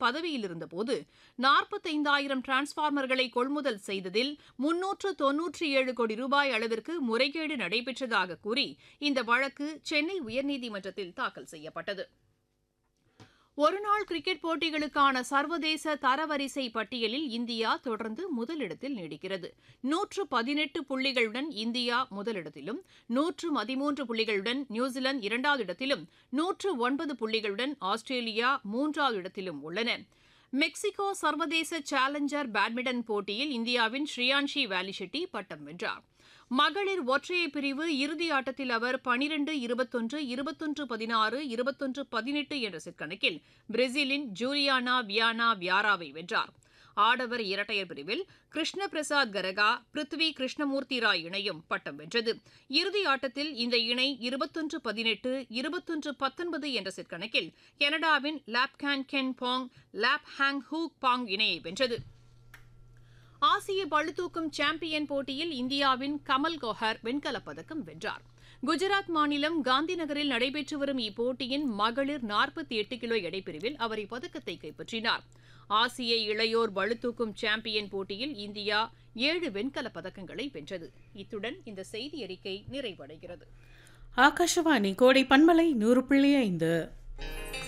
பதவியில் இருந்தபோது நாற்பத்தைந்தாயிரம் டிரான்ஸ்பார்மர்களை கொள்முதல் செய்ததில் முன்னூற்று தொன்னூற்றி ஏழு கோடி ரூபாய் அளவிற்கு முறைகேடு நடைபெற்றதாக கூறி இந்த வழக்கு சென்னை உயர்நீதிமன்றத்தில் தாக்கல் செய்யப்பட்டது ஒருநாள் கிரிக்கெட் போட்டிகளுக்கான சர்வதேச தரவரிசை பட்டியலில் இந்தியா தொடர்ந்து முதலிடத்தில் நீடிக்கிறது நூற்று பதினெட்டு புள்ளிகளுடன் இந்தியா முதலிடத்திலும் நூற்று பதிமூன்று புள்ளிகளுடன் நியூசிலாந்து இரண்டாவது இடத்திலும் நூற்று ஒன்பது புள்ளிகளுடன் ஆஸ்திரேலியா மூன்றாவது இடத்திலும் உள்ளன மெக்சிகோ சர்வதேச சேலஞ்சர் பேட்மிண்டன் போட்டியில் இந்தியாவின் ஸ்ரீயான்ஷி வேலிஷெட்டி பட்டம் வென்றார் மகளிர் ஒற்றையர் பிரிவு இறுதி ஆட்டத்தில் அவர் பனிரெண்டு இருபத்தொன்று இருபத்தொன்று பதினாறு இருபத்தொன்று பதினெட்டு என்ற செட் கணக்கில் பிரேசிலின் ஜூலியானா வியானா வியாராவை வென்றார் ஆடவர் இரட்டையர் பிரிவில் கிருஷ்ண பிரசாத் கரகா பிருத்வி கிருஷ்ணமூர்த்தி ராய் இணையும் பட்டம் வென்றது இறுதி ஆட்டத்தில் இந்த இணை இருபத்தொன்று பதினெட்டு இருபத்தொன்று பத்தொன்பது என்ற செட் கணக்கில் கனடாவின் லாப்கான் கென் பாங் லாப் ஹாங் ஹூக் பாங் இணையை வென்றது ஆசிய பளுதூக்கும் சாம்பியன் போட்டியில் இந்தியாவின் கமல் கோஹர் வெண்கலப் பதக்கம் வென்றார் குஜராத் மாநிலம் காந்தி நகரில் நடைபெற்று வரும் இப்போட்டியின் மகளிர் நாற்பத்தி எட்டு கிலோ எடைப்பிரிவில் அவர் இப்பதக்கத்தை கைப்பற்றினார் ஆசிய இளையோர் பளுதூக்கும் சாம்பியன் போட்டியில் இந்தியா ஏழு வெண்கலப் பதக்கங்களை வென்றது இத்துடன் இந்த செய்தி அறிக்கை நிறைவடைகிறது ஆகாஷவாணி கோடை பண்பலை நூறு புள்ளி ஐந்து